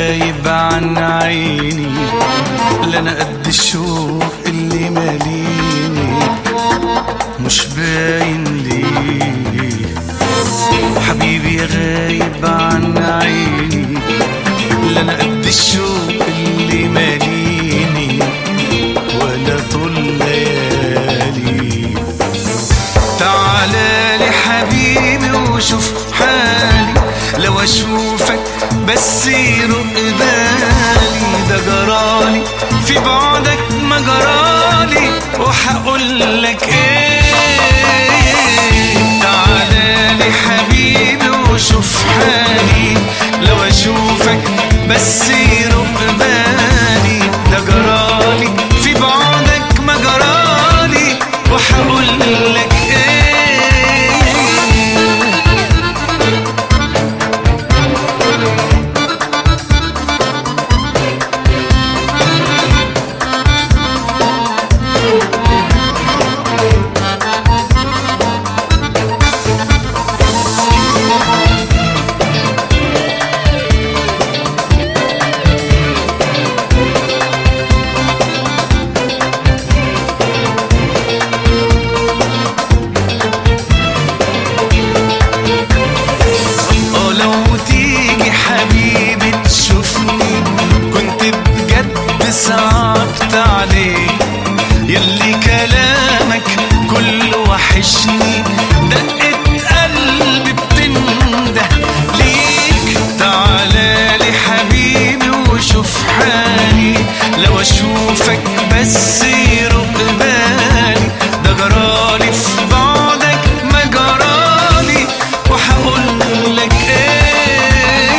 غايب عن عيني لا انا قد الشوق اللي ماليني مش باين ليه حبيبي غايب عن عيني لا انا قد الشوق اللي ماليني ولا طول ليالي تعالى لي حبيبي وشوف حالي لو اشوفك بس يرق بالي ده جرالي في بعدك ما جرالي وهقول لك ايه تعالى لي حبيبي وشوف حالي لو اشوفك بس يرق بالي ده جرالي في بعدك ما جرالي وهقول لك ايه اه لو تيجي حبيبي تشوفني كنت بجد صعبت عليك يلي كلامك كله وحشني دقة قلبي بتنده ليك تعالى لي حبيبي وشوف حالي لو اشوفك بس يرق بالي ده جرالي في بعدك ما جرالي وهقول لك ايه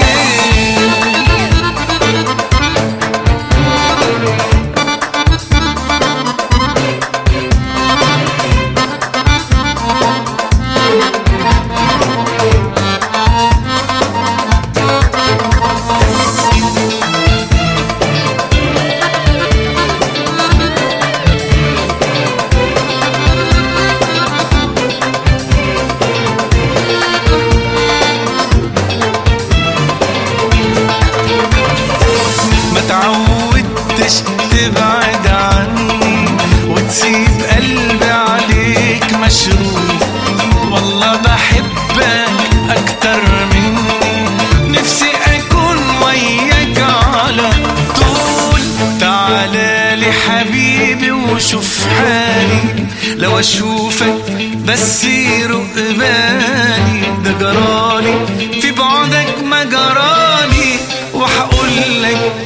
ما تعودتش تبعد عني وتسيب قلبي عليك مشروط والله بحبك اكتر مني نفسي اكون وياك على طول تعالى لي حبيبي وشوف حالي لو اشوفك بس يرق بالي ده جرالي في بعدك ما جرالي وهقول لك